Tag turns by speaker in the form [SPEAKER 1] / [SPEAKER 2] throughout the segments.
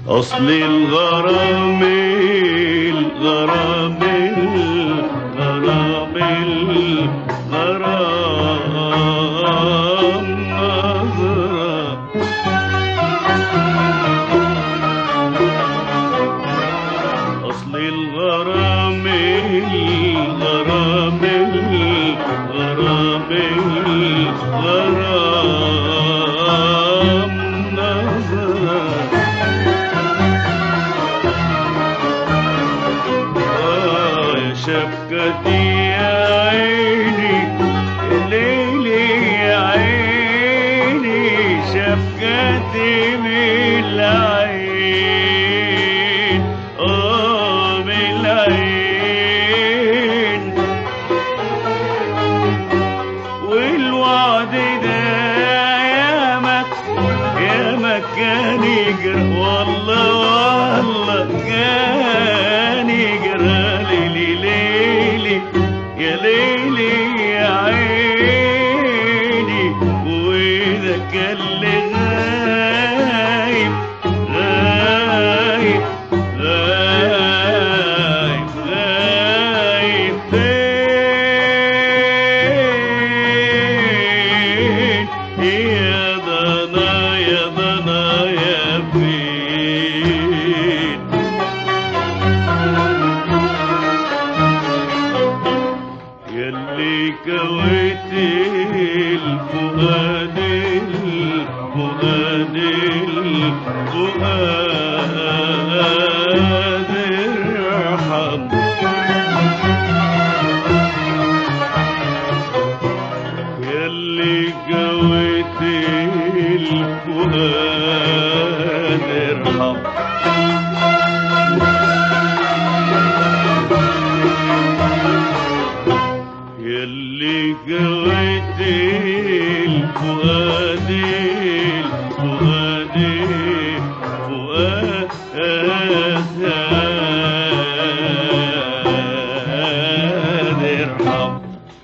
[SPEAKER 1] أصل الغرام الغرام الغرام الغرام نظرة أصل الغرام الغرام الغرام الغرام نظرة آه يا شفقتي يا عيني يا ليلي يا عيني شفقتي من العين آه من العين والوعد ده يا مك يا مكان يجرى والله والله كان يجرى ليلي ليلي يا ليلي يا عيني واذا كان اللي غايب غايب غايب غايب فين يا ضنا يا ضنا يا فين يلي كويت الفؤاد الفؤاد الفؤاد ارحم يلي كويت الفؤاد ارحم يلي قويت الفؤاد الفؤاد فؤاد ارحم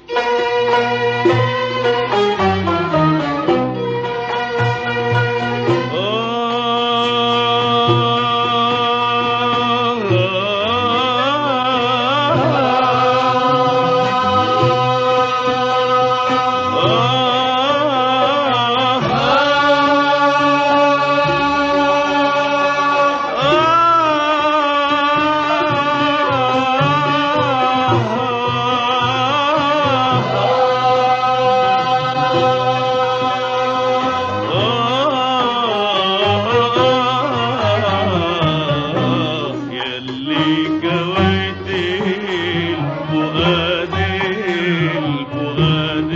[SPEAKER 1] يلي كويت الفؤاد الفؤاد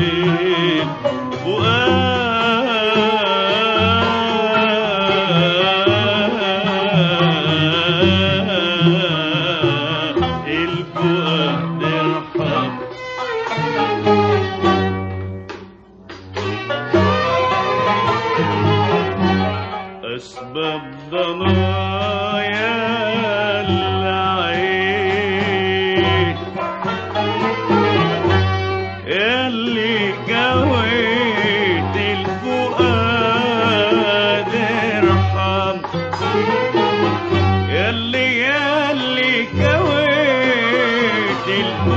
[SPEAKER 1] الفؤاد الفؤاد ارحم أسباب ضنايا العين اللي جويت الفؤاد ارحم يلي يلي جويت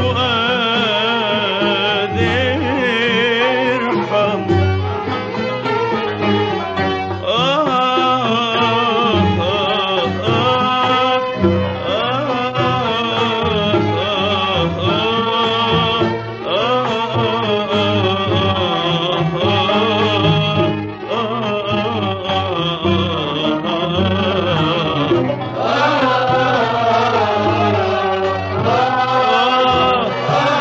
[SPEAKER 1] الفؤاد ارحم Ah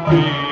[SPEAKER 1] فيه